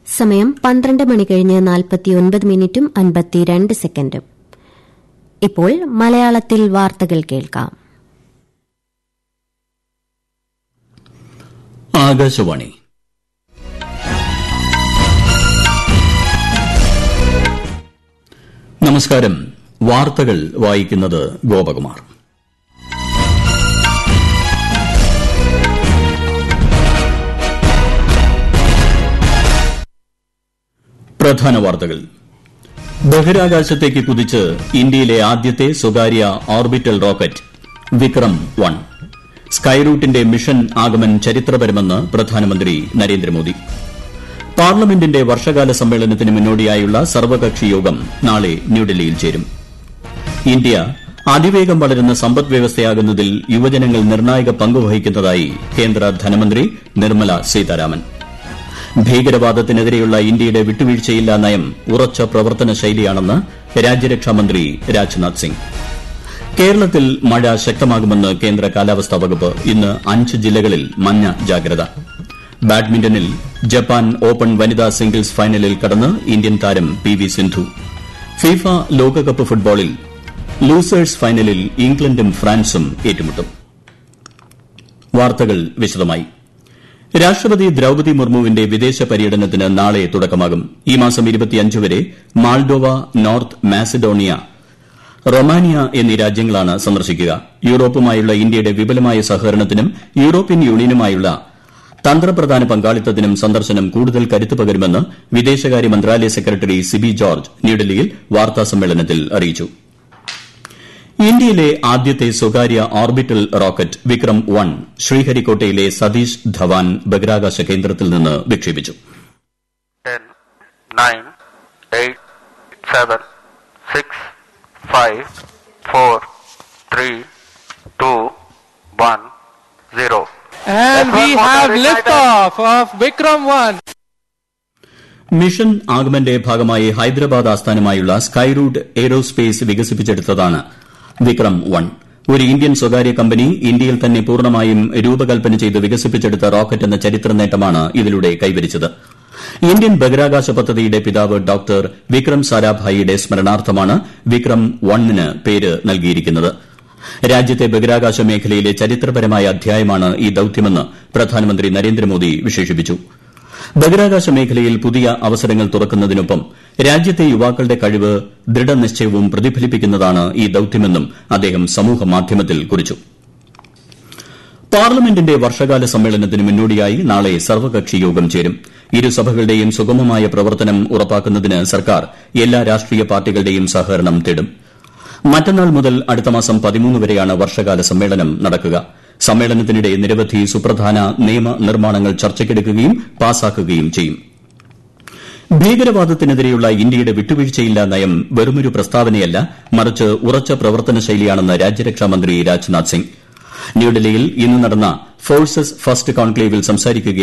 സമയം പന്ത്രണ്ട് മണി കഴിഞ്ഞ് നാൽപ്പത്തിയൊൻപത് മിനിറ്റും അൻപത്തിരണ്ട് സെക്കൻഡും ഇപ്പോൾ മലയാളത്തിൽ വാർത്തകൾ കേൾക്കാം ആകാശവാണി നമസ്കാരം വാർത്തകൾ വായിക്കുന്നത് ഗോപകുമാർ പ്രധാന വാർത്തകൾ ബഹിരാകാശത്തേക്ക് കുതിച്ച് ഇന്ത്യയിലെ ആദ്യത്തെ സ്വകാര്യ ഓർബിറ്റൽ റോക്കറ്റ് വിക്രം വൺ സ്കൈറൂട്ടിന്റെ മിഷൻ ആഗമൻ ചരിത്രപരമെന്ന് പ്രധാനമന്ത്രി നരേന്ദ്രമോദി പാർലമെന്റിന്റെ വർഷകാല സമ്മേളനത്തിന് മുന്നോടിയായുള്ള സർവകക്ഷി യോഗം നാളെ ന്യൂഡൽഹിയിൽ ചേരും ഇന്ത്യ അതിവേഗം വളരുന്ന സമ്പദ് വ്യവസ്ഥയാകുന്നതിൽ യുവജനങ്ങൾ നിർണായക പങ്ക് വഹിക്കുന്നതായി കേന്ദ്ര ധനമന്ത്രി നിർമ്മല സീതാരാമൻ ഭീകരവാദത്തിനെതിരെയുള്ള ഇന്ത്യയുടെ വിട്ടുവീഴ്ചയില്ലാ നയം ഉറച്ച പ്രവർത്തന ശൈലിയാണെന്ന് രാജ്യരക്ഷാമന്ത്രി രാജ്നാഥ് സിംഗ് കേരളത്തിൽ മഴ ശക്തമാകുമെന്ന് കേന്ദ്ര കാലാവസ്ഥാ വകുപ്പ് ഇന്ന് അഞ്ച് ജില്ലകളിൽ മഞ്ഞ ജാഗ്രത ബാഡ്മിന്റണിൽ ജപ്പാൻ ഓപ്പൺ വനിതാ സിംഗിൾസ് ഫൈനലിൽ കടന്ന് ഇന്ത്യൻ താരം പി വി സിന്ധു ഫിഫ ലോകകപ്പ് ഫുട്ബോളിൽ ലൂസേഴ്സ് ഫൈനലിൽ ഇംഗ്ലണ്ടും ഫ്രാൻസും ഏറ്റുമുട്ടും വാർത്തകൾ വിശദമായി രാഷ്ട്രപതി ദ്രൌപതി മുർമുവിന്റെ വിദേശ പര്യടനത്തിന് നാളെ തുടക്കമാകും ഈ മാസം വരെ മാൾഡോവ നോർത്ത് മാസിഡോണിയ റൊമാനിയ എന്നീ രാജ്യങ്ങളാണ് സന്ദർശിക്കുക യൂറോപ്പുമായുള്ള ഇന്ത്യയുടെ വിപുലമായ സഹകരണത്തിനും യൂറോപ്യൻ യൂണിയനുമായുള്ള തന്ത്രപ്രധാന പങ്കാളിത്തത്തിനും സന്ദർശനം കൂടുതൽ കരുത്ത് പകരുമെന്ന് വിദേശകാര്യ മന്ത്രാലയ സെക്രട്ടറി സിബി ജോർജ് ന്യൂഡൽഹിയിൽ വാർത്താസമ്മേളനത്തിൽ അറിയിച്ചു ഇന്ത്യയിലെ ആദ്യത്തെ സ്വകാര്യ ഓർബിറ്റൽ റോക്കറ്റ് വിക്രം വൺ ശ്രീഹരിക്കോട്ടയിലെ സതീഷ് ധവാൻ ബഹിരാകാശ കേന്ദ്രത്തിൽ നിന്ന് വിക്ഷേപിച്ചു ten, nine, eight, seven, six, five, four, three, two, one, zero. And we have liftoff of Vikram 1. Mission ആഗമന്റെ ഭാഗമായി ഹൈദരാബാദ് ആസ്ഥാനമായുള്ള സ്കൈറൂട്ട് എയ്റോസ്പേസ് വികസിപ്പിച്ചെടുത്തതാണ് വിക്രം വൺ ഒരു ഇന്ത്യൻ സ്വകാര്യ കമ്പനി ഇന്ത്യയിൽ തന്നെ പൂർണ്ണമായും രൂപകൽപ്പന ചെയ്ത് വികസിപ്പിച്ചെടുത്ത റോക്കറ്റ് എന്ന ചരിത്ര നേട്ടമാണ് ഇതിലൂടെ കൈവരിച്ചത് ഇന്ത്യൻ ബഹിരാകാശ പദ്ധതിയുടെ പിതാവ് ഡോക്ടർ വിക്രം സാരാഭായിയുടെ സ്മരണാർത്ഥമാണ് വിക്രം വണ്ണിന് പേര് നൽകിയിരിക്കുന്നത് രാജ്യത്തെ ബഹിരാകാശ മേഖലയിലെ ചരിത്രപരമായ അധ്യായമാണ് ഈ ദൌത്യമെന്ന് പ്രധാനമന്ത്രി നരേന്ദ്രമോദി വിശേഷിപ്പിച്ചു ബഹിരാകാശ മേഖലയിൽ പുതിയ അവസരങ്ങൾ തുറക്കുന്നതിനൊപ്പം രാജ്യത്തെ യുവാക്കളുടെ കഴിവ് ദൃഢനിശ്ചയവും പ്രതിഫലിപ്പിക്കുന്നതാണ് ഈ ദൌത്യമെന്നും അദ്ദേഹം സമൂഹമാധ്യമത്തിൽ കുറിച്ചു പാർലമെന്റിന്റെ വർഷകാല സമ്മേളനത്തിന് മുന്നോടിയായി നാളെ സർവകക്ഷി യോഗം ചേരും ഇരുസഭകളുടെയും സുഗമമായ പ്രവർത്തനം ഉറപ്പാക്കുന്നതിന് സർക്കാർ എല്ലാ രാഷ്ട്രീയ പാർട്ടികളുടെയും സഹകരണം തേടും മറ്റന്നാൾ മുതൽ അടുത്ത മാസം പതിമൂന്ന് വരെയാണ് വർഷകാല സമ്മേളനം നടക്കുക സമ്മേളനത്തിനിടെ നിരവധി സുപ്രധാന നിയമ നിർമ്മാണങ്ങൾ ചർച്ചയ്ക്കെടുക്കുകയും പാസാക്കുകയും ചെയ്യും ഭീകരവാദത്തിനെതിരെയുള്ള ഇന്ത്യയുടെ വിട്ടുവീഴ്ചയില്ലാ നയം വെറുമൊരു പ്രസ്താവനയല്ല മറിച്ച് ഉറച്ച പ്രവർത്തന ശൈലിയാണെന്ന് രാജ്യരക്ഷാമന്ത്രി രാജ്നാഥ് സിംഗ് ന്യൂഡൽഹിയിൽ ഇന്ന് നടന്ന ഫോഴ്സസ് ഫസ്റ്റ് കോൺക്ലേവിൽ സംസാരിക്കുകയായിരുന്നു